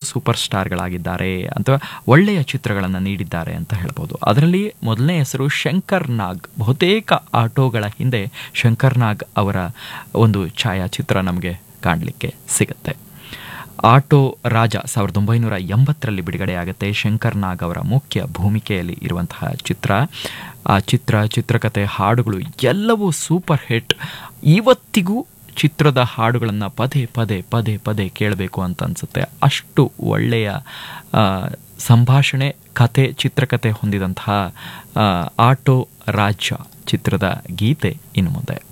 super ಸ್ಟಾರ್ಗಳಾಗಿದ್ದಾರೆ ಅಥವಾ ಒಳ್ಳೆಯ ಚಿತ್ರಗಳನ್ನು ನೀಡಿದ್ದಾರೆ ಅಂತ ಹೇಳ್ಬೋದು ಅದರಲ್ಲಿ ಮೊದಲನೇ ಹೆಸರು ಶಂಕರ್ ನಾಗ್ ಬಹುತೇಕ ಆಟೋಗಳ ಹಿಂದೆ ಶಂಕರ್ ನಾಗ್ ಅವರ ಒಂದು ಛಾಯಾಚಿತ್ರ ನಮಗೆ ಕಾಣಲಿಕ್ಕೆ ಸಿಗುತ್ತೆ ಆಟೋ ರಾಜ ಸಾವಿರದ ಒಂಬೈನೂರ ಎಂಬತ್ತರಲ್ಲಿ ಬಿಡುಗಡೆಯಾಗುತ್ತೆ ಶಂಕರ್ ನಾಗ್ ಅವರ ಮುಖ್ಯ ಭೂಮಿಕೆಯಲ್ಲಿ ಇರುವಂತಹ ಚಿತ್ರ ಆ ಚಿತ್ರ ಚಿತ್ರಕಥೆ ಹಾಡುಗಳು ಎಲ್ಲವೂ ಸೂಪರ್ ಹಿಟ್ ಇವತ್ತಿಗೂ ಚಿತ್ರದ ಹಾಡುಗಳನ್ನು ಪದೇ ಪದೇ ಪದೇ ಪದೇ ಕೇಳಬೇಕು ಅಂತ ಅನಿಸುತ್ತೆ ಅಷ್ಟು ಒಳ್ಳೆಯ ಆ, ಸಂಭಾಷಣೆ ಕತೆ ಚಿತ್ರಕಥೆ ಹೊಂದಿದಂತಹ ಆ, ಆಟೋ ರಾಜ ಚಿತ್ರದ ಗೀತೆ ಇನ್ನು ಮುಂದೆ